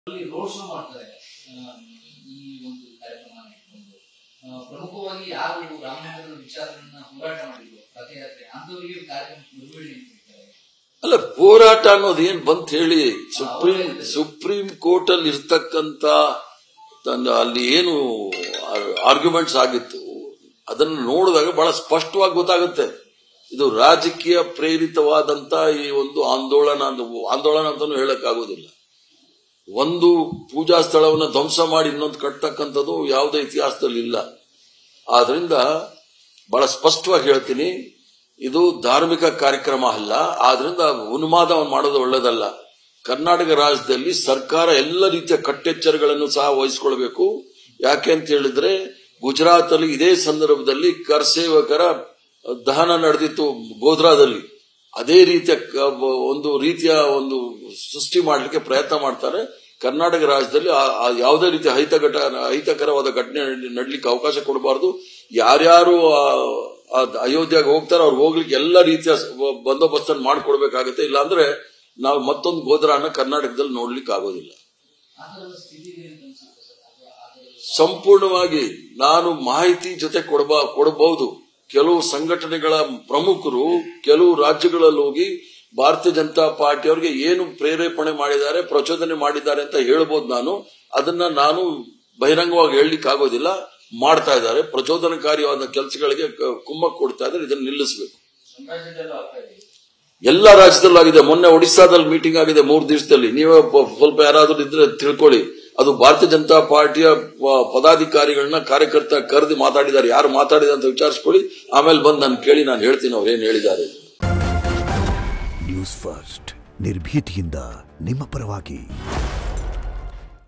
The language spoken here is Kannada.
ಅಲ್ಲಿ ರೋಡ್ ಶೋ ಮಾಡ್ತಾರೆ ಆ, ಈ ಒಂದು ಕಾರ್ಯಕ್ರಮ ಇಟ್ಕೊಂಡು ಆ, ಪ್ರಮುಖವಾಗಿ ಯಾರು ರಾಮ ಮಂದಿರದ ವಿಚಾರಗಳನ್ನ ಹೋರಾಟ ಮಾಡಿದ್ರು ರಥಯಾತ್ರೆ ಅಂತವರಿಗೆ ಕಾರ್ಯಕ್ರಮ ಬಿಡುಗಡೆ ಅಂತ ಹೇಳ್ತಾರೆ ಅಲ್ಲ ಹೋರಾಟ ಅನ್ನೋದು ಏನ್ ಬಂತ ಹೇಳಿ ಸುಪ್ರೀಂ ಸುಪ್ರೀಂ ಕೋರ್ಟ್ ಅಲ್ಲಿ ಇರ್ತಕ್ಕಂತ ತನ್ನ ಅಲ್ಲಿ ಏನು ಆರ್ಗ್ಯುಮೆಂಟ್ಸ್ ಆಗಿತ್ತು ಅದನ್ನು ನೋಡಿದಾಗ ಬಹಳ ಸ್ಪಷ್ಟವಾಗಿ ಗೊತ್ತಾಗುತ್ತೆ ಇದು ರಾಜಕೀಯ ಪ್ರೇರಿತವಾದಂತ ಈ ಒಂದು ಆಂದೋಲನ ಅಂತ ಆಂದೋಲನ ಅಂತಾನು ಹೇಳಕ್ ಆಗೋದಿಲ್ಲ ಒಂದು ಪೂಜಾ ಸ್ಥಳವನ್ನು ಧ್ವಂಸ ಮಾಡಿ ಇನ್ನೊಂದು ಕಟ್ತಕ್ಕಂಥದ್ದು ಯಾವುದೇ ಇತಿಹಾಸದಲ್ಲಿ ಇಲ್ಲ ಆದ್ರಿಂದ ಬಹಳ ಸ್ಪಷ್ಟವಾಗಿ ಹೇಳ್ತೀನಿ ಇದು ಧಾರ್ಮಿಕ ಕಾರ್ಯಕ್ರಮ ಅಲ್ಲ ಆದ್ರಿಂದ ಉನ್ಮಾದವನ್ನು ಮಾಡೋದು ಒಳ್ಳೇದಲ್ಲ ಕರ್ನಾಟಕ ರಾಜ್ಯದಲ್ಲಿ ಸರ್ಕಾರ ಎಲ್ಲ ರೀತಿಯ ಕಟ್ಟೆಚ್ಚರಗಳನ್ನು ಸಹ ವಹಿಸಿಕೊಳ್ಬೇಕು ಯಾಕೆ ಅಂತ ಹೇಳಿದ್ರೆ ಗುಜರಾತ್ ಅಲ್ಲಿ ಇದೇ ಸಂದರ್ಭದಲ್ಲಿ ಕರ್ಸೇವಕರ ದಹನ ನಡೆದಿತ್ತು ಗೋಧ್ರಾದಲ್ಲಿ ಅದೇ ರೀತಿಯ ಕ- ಒಂದು ರೀತಿಯ ಒಂದು ಸೃಷ್ಟಿ ಮಾಡಲಿಕ್ಕೆ ಪ್ರಯತ್ನ ಮಾಡ್ತಾರೆ ಕರ್ನಾಟಕ ರಾಜ್ಯದಲ್ಲಿ ಆ- ಆ ಯಾವುದೇ ರೀತಿಯ ಅಹಿತಘಟ ಅಹಿತಕರವಾದ ಘಟನೆ ನಡಲಿಕ್ಕೆ ಅವಕಾಶ ಕೊಡಬಾರದು ಯಾರ್ಯಾರು ಆ- ಆ ಅಯೋಧ್ಯೆಗೆ ಹೋಗ್ತಾರೆ ಅವ್ರು ಹೋಗ್ಲಿಕ್ಕೆ ಎಲ್ಲ ರೀತಿಯ ಸ- ಬಂದೋಬಸ್ತನ್ನು ಮಾಡಿಕೊಡ್ಬೇಕಾಗತ್ತೆ ಇಲ್ಲಾಂದ್ರೆ ನಾವು ಮತ್ತೊಂದು ಗೋದ್ರಾನ ಕರ್ನಾಟಕದಲ್ಲಿ ನೋಡ್ಲಿಕ್ಕೆ ಆಗೋದಿಲ್ಲ ಆ ಥರದ ಸ್ಥಿತಿ ಇದೆ ಅಂತ ಅನ್ಸುತ್ತೆ ಸರ್ ಅದು ಆ ಥರದ ಸಂಪೂರ್ಣವಾಗಿ ನಾನು ಮಾಹಿತಿ ಜೊತೆ ಕೊಡಬ ಕೊಡಬಹುದು ಕೆಲವು ಸಂಘಟನೆಗಳ ಪ್ರಮುಖರು ಕೆಲವು ರಾಜ್ಯಗಳಲ್ಲಿ ಹೋಗಿ ಭಾರತೀಯ ಜನತಾ ಪಾರ್ಟಿಯವರಿಗೆ ಏನು ಪ್ರೇರೇಪಣೆ ಮಾಡಿದ್ದಾರೆ ಪ್ರಚೋದನೆ ಮಾಡಿದ್ದಾರೆ ಅಂತ ಹೇಳ್ಬೋದು ನಾನು ಅದನ್ನ ನಾನು ಬಹಿರಂಗವಾಗಿ ಹೇಳಲಿಕ್ಕೆ ಆಗೋದಿಲ್ಲ ಮಾಡ್ತಾ ಇದ್ದಾರೆ ಪ್ರಚೋದನಕಾರಿಯಾದ ಕೆಲಸಗಳಿಗೆ ಕ- ಕುಮ್ಮಕ್ಕು ಕೊಡ್ತಾ ಇದ್ದಾರೆ ಇದನ್ನು ನಿಲ್ಲಿಸಬೇಕು ಸಂಭಾಷಣೆಯಲ್ಲೂ ಆಗ್ತಾ ಇದೆ ಎಲ್ಲ ರಾಜ್ಯದಲ್ಲೂ ಆಗಿದೆ ಮೊನ್ನೆ ಒಡಿಸ್ಸಾದಲ್ಲಿ ಮೀಟಿಂಗ್ ಆಗಿದೆ ಮೂರು ದಿವಸದಲ್ಲಿ ನೀವೇ ಪ- ಸ್ವಲ್ಪ ಯಾರಾದ್ರೂ ಇದ್ರೆ ತಿಳ್ಕೊಳ್ಳಿ ಅದು ಭಾರತೀಯ ಜನತಾ ಪಾರ್ಟಿಯ ಪ- ಪದಾಧಿಕಾರಿಗಳನ್ನ ಕಾರ್ಯಕರ್ತ ಕರೆದು ಮಾತಾಡಿದ್ದಾರೆ ಯಾರು ಮಾತಾಡಿದ ಅಂತ ವಿಚಾರಿಸ್ಕೊಳ್ಳಿ ಆಮೇಲೆ ಬಂದು ನಾನು ಕೇಳಿ ನಾನು ಹೇಳ್ತೀನಿ ಅವ್ರು ಏನ್ ಹೇಳಿದ್ದಾರೆ ನ್ಯೂಸ್ ಫಸ್ಟ್ ನಿರ್ಭೀತಿಯಿಂದ ನಿಮ್ಮ ಪರವಾಗಿ